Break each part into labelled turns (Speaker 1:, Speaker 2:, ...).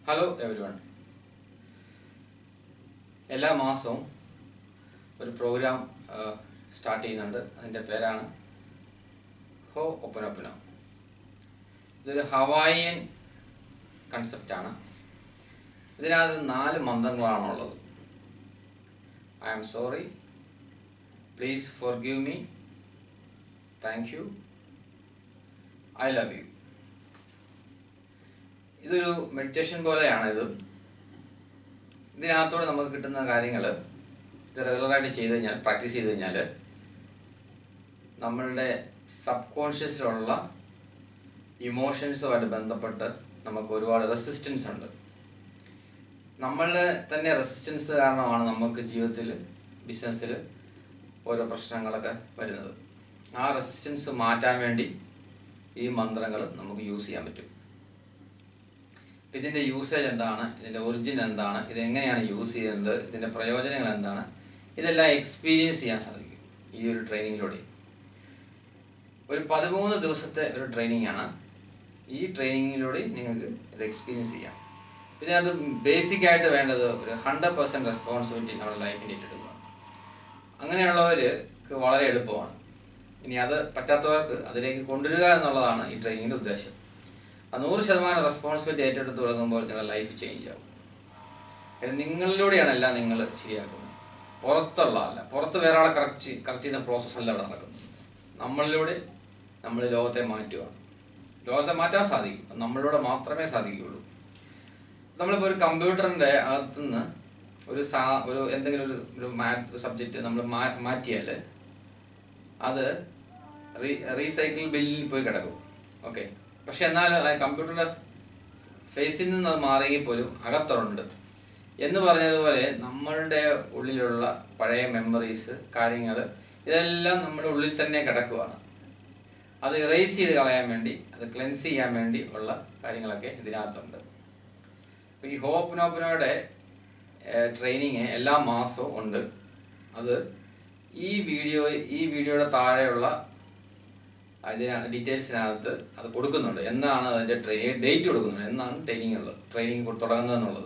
Speaker 1: hello every one എല്ലാ മാസവും ഒരു പ്രോഗ്രാം സ്റ്റാർട്ട് ചെയ്യുന്നുണ്ട് അതിൻ്റെ പേരാണ് ഹോ ഒപ്പന ഒപ്പന ഇതൊരു ഹവായിയൻ കൺസെപ്റ്റാണ് ഇതിനകത്ത് നാല് മന്ത്രങ്ങളാണുള്ളത് I am sorry please forgive me thank you I love you ഇതൊരു മെഡിറ്റേഷൻ പോലെയാണ് ഇത് ഇതിനകത്തൂടെ നമുക്ക് കിട്ടുന്ന കാര്യങ്ങൾ ഇത് റെഗുലറായിട്ട് ചെയ്ത് കഴിഞ്ഞാൽ പ്രാക്ടീസ് ചെയ്ത് കഴിഞ്ഞാൽ നമ്മളുടെ സബ് കോൺഷ്യസിലുള്ള ഇമോഷൻസുമായിട്ട് ബന്ധപ്പെട്ട് നമുക്ക് ഒരുപാട് റെസിസ്റ്റൻസ് ഉണ്ട് നമ്മളുടെ തന്നെ റെസിസ്റ്റൻസ് കാരണമാണ് നമുക്ക് ജീവിതത്തിൽ ബിസിനസ്സിൽ ഓരോ പ്രശ്നങ്ങളൊക്കെ വരുന്നത് ആ റെസിസ്റ്റൻസ് മാറ്റാൻ വേണ്ടി ഈ മന്ത്രങ്ങൾ നമുക്ക് യൂസ് ചെയ്യാൻ പറ്റും ഇതിൻ്റെ യൂസേജ് എന്താണ് ഇതിൻ്റെ ഒറിജിൻ എന്താണ് ഇത് എങ്ങനെയാണ് യൂസ് ചെയ്യുന്നത് ഇതിൻ്റെ പ്രയോജനങ്ങൾ എന്താണ് ഇതെല്ലാം എക്സ്പീരിയൻസ് ചെയ്യാൻ സാധിക്കും ഈ ഒരു ട്രെയിനിങ്ങിലൂടെ ഒരു പതിമൂന്ന് ദിവസത്തെ ഒരു ട്രെയിനിങ് ആണ് ഈ ട്രെയിനിങ്ങിലൂടെ നിങ്ങൾക്ക് ഇത് എക്സ്പീരിയൻസ് ചെയ്യാം ഇതിനകത്ത് ബേസിക് ആയിട്ട് വേണ്ടത് ഒരു ഹൺഡ്രഡ് പെർസെൻറ്റ് റെസ്പോൺസിബിലിറ്റി നമ്മുടെ ലൈഫിൻ്റെ ഏറ്റെടുക്കുക അങ്ങനെയുള്ളവർക്ക് വളരെ എളുപ്പമാണ് ഇനി അത് പറ്റാത്തവർക്ക് അതിലേക്ക് കൊണ്ടുവരിക എന്നുള്ളതാണ് ഈ ട്രെയിനിങ്ങിൻ്റെ ഉദ്ദേശം ആ നൂറ് ശതമാനം റെസ്പോൺസിബിലിറ്റി ഏറ്റെടുത്ത് തുടങ്ങുമ്പോൾ നിങ്ങളുടെ ലൈഫ് ചേഞ്ച് ആവും കാര്യം നിങ്ങളിലൂടെയാണ് എല്ലാം നിങ്ങൾ ശരിയാക്കുന്നത് പുറത്തുള്ള അല്ല പുറത്ത് വേറെ ആളെ കറക്റ്റ് കറക്റ്റ് ചെയ്യുന്ന പ്രോസസ്സ് അല്ല ഇവിടെ നടക്കുന്നത് നമ്മളിലൂടെ നമ്മൾ ലോകത്തെ മാറ്റുകയാണ് ലോകത്തെ മാറ്റാൻ സാധിക്കും അത് നമ്മളിലൂടെ മാത്രമേ സാധിക്കുകയുള്ളൂ നമ്മളിപ്പോൾ ഒരു കമ്പ്യൂട്ടറിൻ്റെ അകത്തുനിന്ന് ഒരു സാ ഒരു എന്തെങ്കിലും ഒരു ഒരു മാറ്റ് സബ്ജക്റ്റ് നമ്മൾ മാറ്റിയാൽ അത് റീ റീസൈക്കിൾ ബില്ലിൽ പോയി കിടക്കും ഓക്കെ പക്ഷെ എന്നാൽ കമ്പ്യൂട്ടറിൻ്റെ ഫേസിൽ നിന്ന് അത് മാറിയെങ്കിൽ പോലും അകത്തുണ്ട് എന്ന് പറഞ്ഞതുപോലെ നമ്മളുടെ ഉള്ളിലുള്ള പഴയ മെമ്മറീസ് കാര്യങ്ങൾ ഇതെല്ലാം നമ്മുടെ ഉള്ളിൽ തന്നെ കിടക്കുകയാണ് അത് ഇറേസ് ചെയ്ത് കളയാൻ വേണ്ടി അത് ക്ലെൻസ് ചെയ്യാൻ വേണ്ടി ഉള്ള കാര്യങ്ങളൊക്കെ ഇതിനകത്തുണ്ട് അപ്പോൾ ഈ ഹോപ്നോപ്പനോയുടെ ട്രെയിനിങ് എല്ലാ മാസവും ഉണ്ട് അത് ഈ വീഡിയോ ഈ വീഡിയോയുടെ താഴെയുള്ള അതിന് ഡീറ്റെയിൽസിനകത്ത് അത് കൊടുക്കുന്നുണ്ട് എന്നാണ് അതിൻ്റെ ട്രെയി ഡേറ്റ് കൊടുക്കുന്നുണ്ട് എന്നാണ് ട്രെയിനിങ് ഉള്ളത് ട്രെയിനിങ് തുടങ്ങുന്നത് എന്നുള്ളത്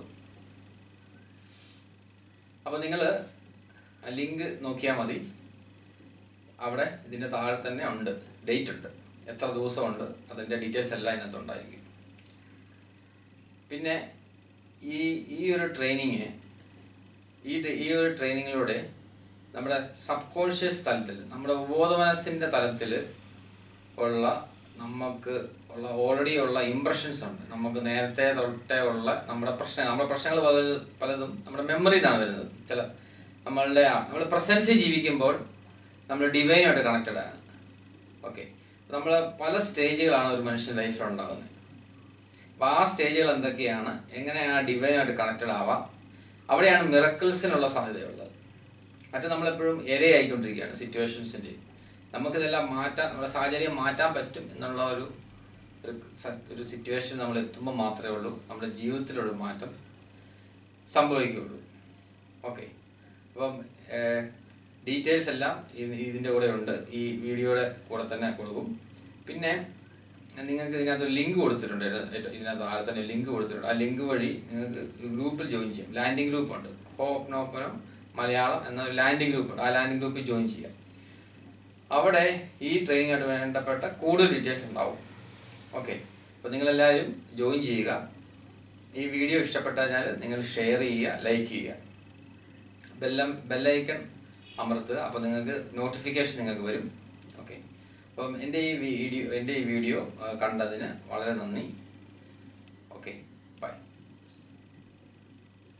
Speaker 1: അപ്പോൾ നിങ്ങൾ ലിങ്ക് നോക്കിയാൽ മതി അവിടെ ഇതിൻ്റെ താഴെ തന്നെ ഉണ്ട് ഡേറ്റ് ഉണ്ട് എത്ര ദിവസമുണ്ട് അതിൻ്റെ ഡീറ്റെയിൽസ് എല്ലാം ഇതിനകത്ത് ഉണ്ടായിരിക്കും പിന്നെ ഈ ഈ ഒരു ട്രെയിനിങ് ഈ ഈ ഒരു ട്രെയിനിങ്ങിലൂടെ നമ്മുടെ സബ് കോൺഷ്യസ് തലത്തിൽ നമ്മുടെ ബോധമനസ്സിൻ്റെ തലത്തിൽ ഉള്ള നമുക്ക് ഉള്ള ഓൾറെഡി ഉള്ള ഇമ്പ്രഷൻസ് ഉണ്ട് നമുക്ക് നേരത്തെ തൊട്ടേ ഉള്ള നമ്മുടെ പ്രശ്നങ്ങൾ നമ്മുടെ പ്രശ്നങ്ങൾ പലതും പലതും നമ്മുടെ മെമ്മറിയിൽ നിന്നാണ് വരുന്നത് ചില നമ്മളുടെ നമ്മൾ പ്രസൻസിൽ ജീവിക്കുമ്പോൾ നമ്മൾ ഡിവൈനായിട്ട് കണക്റ്റഡ് ആണ് ഓക്കെ നമ്മൾ പല സ്റ്റേജുകളാണ് ഒരു മനുഷ്യൻ്റെ ലൈഫിൽ ഉണ്ടാകുന്നത് അപ്പോൾ ആ സ്റ്റേജുകൾ എന്തൊക്കെയാണ് എങ്ങനെയാണ് ആ ഡിവൈനായിട്ട് കണക്റ്റഡ് ആവാം അവിടെയാണ് മിറക്കിൾസിനുള്ള സാധ്യതയുള്ളത് മറ്റേ നമ്മളെപ്പോഴും ഇരയായിക്കൊണ്ടിരിക്കുകയാണ് സിറ്റുവേഷൻസിൻ്റെ നമുക്കിതെല്ലാം മാറ്റാൻ നമ്മുടെ സാഹചര്യം മാറ്റാൻ പറ്റും എന്നുള്ള ഒരു ഒരു സ- ഒരു സിറ്റുവേഷൻ നമ്മൾ എത്തുമ്പോൾ മാത്രമേ ഉള്ളൂ നമ്മുടെ ജീവിതത്തിലൊരു മാറ്റം സംഭവിക്കുകയുള്ളൂ ഓക്കെ അപ്പം ഡീറ്റെയിൽസ് എല്ലാം ഇ- ഇതിൻ്റെ കൂടെ ഉണ്ട് ഈ വീഡിയോയുടെ കൂടെ തന്നെ കൊടുക്കും പിന്നെ നിങ്ങൾക്ക് ഇതിനകത്ത് ഒരു ലിങ്ക് കൊടുത്തിട്ടുണ്ട് ഇതിന- ഇതിനകത്ത് താഴെ തന്നെ ലിങ്ക് കൊടുത്തിട്ടുണ്ട് ആ ലിങ്ക് വഴി നിങ്ങൾക്ക് ഒരു ഗ്രൂപ്പിൽ ജോയിൻ ചെയ്യാം ലാൻഡിംഗ് ഗ്രൂപ്പ് ഉണ്ട് ഹോപ്നോപ്പനം മലയാളം എന്ന ഒരു ലാൻഡിംഗ് ഗ്രൂപ്പ് ഉണ്ട് ആ ലാൻഡിംഗ് ഗ്രൂപ്പിൽ ജോയിൻ ചെയ്യാം അവിടെ ഈ ട്രെയിനിങ് ആയിട്ട് വേണ്ടപ്പെട്ട കൂടുതൽ ഡീറ്റെയിൽസ് ഉണ്ടാവും ഓക്കെ അപ്പോൾ നിങ്ങളെല്ലാവരും ജോയിൻ ചെയ്യുക ഈ വീഡിയോ ഇഷ്ടപ്പെട്ടു കഴിഞ്ഞാൽ നിങ്ങൾ ഷെയർ ചെയ്യുക ലൈക്ക് ചെയ്യുക ബെല്ലം ബെല്ലൈക്കൺ അമർത്തുക അപ്പോൾ നിങ്ങൾക്ക് നോട്ടിഫിക്കേഷൻ നിങ്ങൾക്ക് വരും ഓക്കെ അപ്പം എൻ്റെ ഈ വീഡിയോ എൻ്റെ ഈ വീഡിയോ കണ്ടതിന് വളരെ നന്ദി ഓക്കെ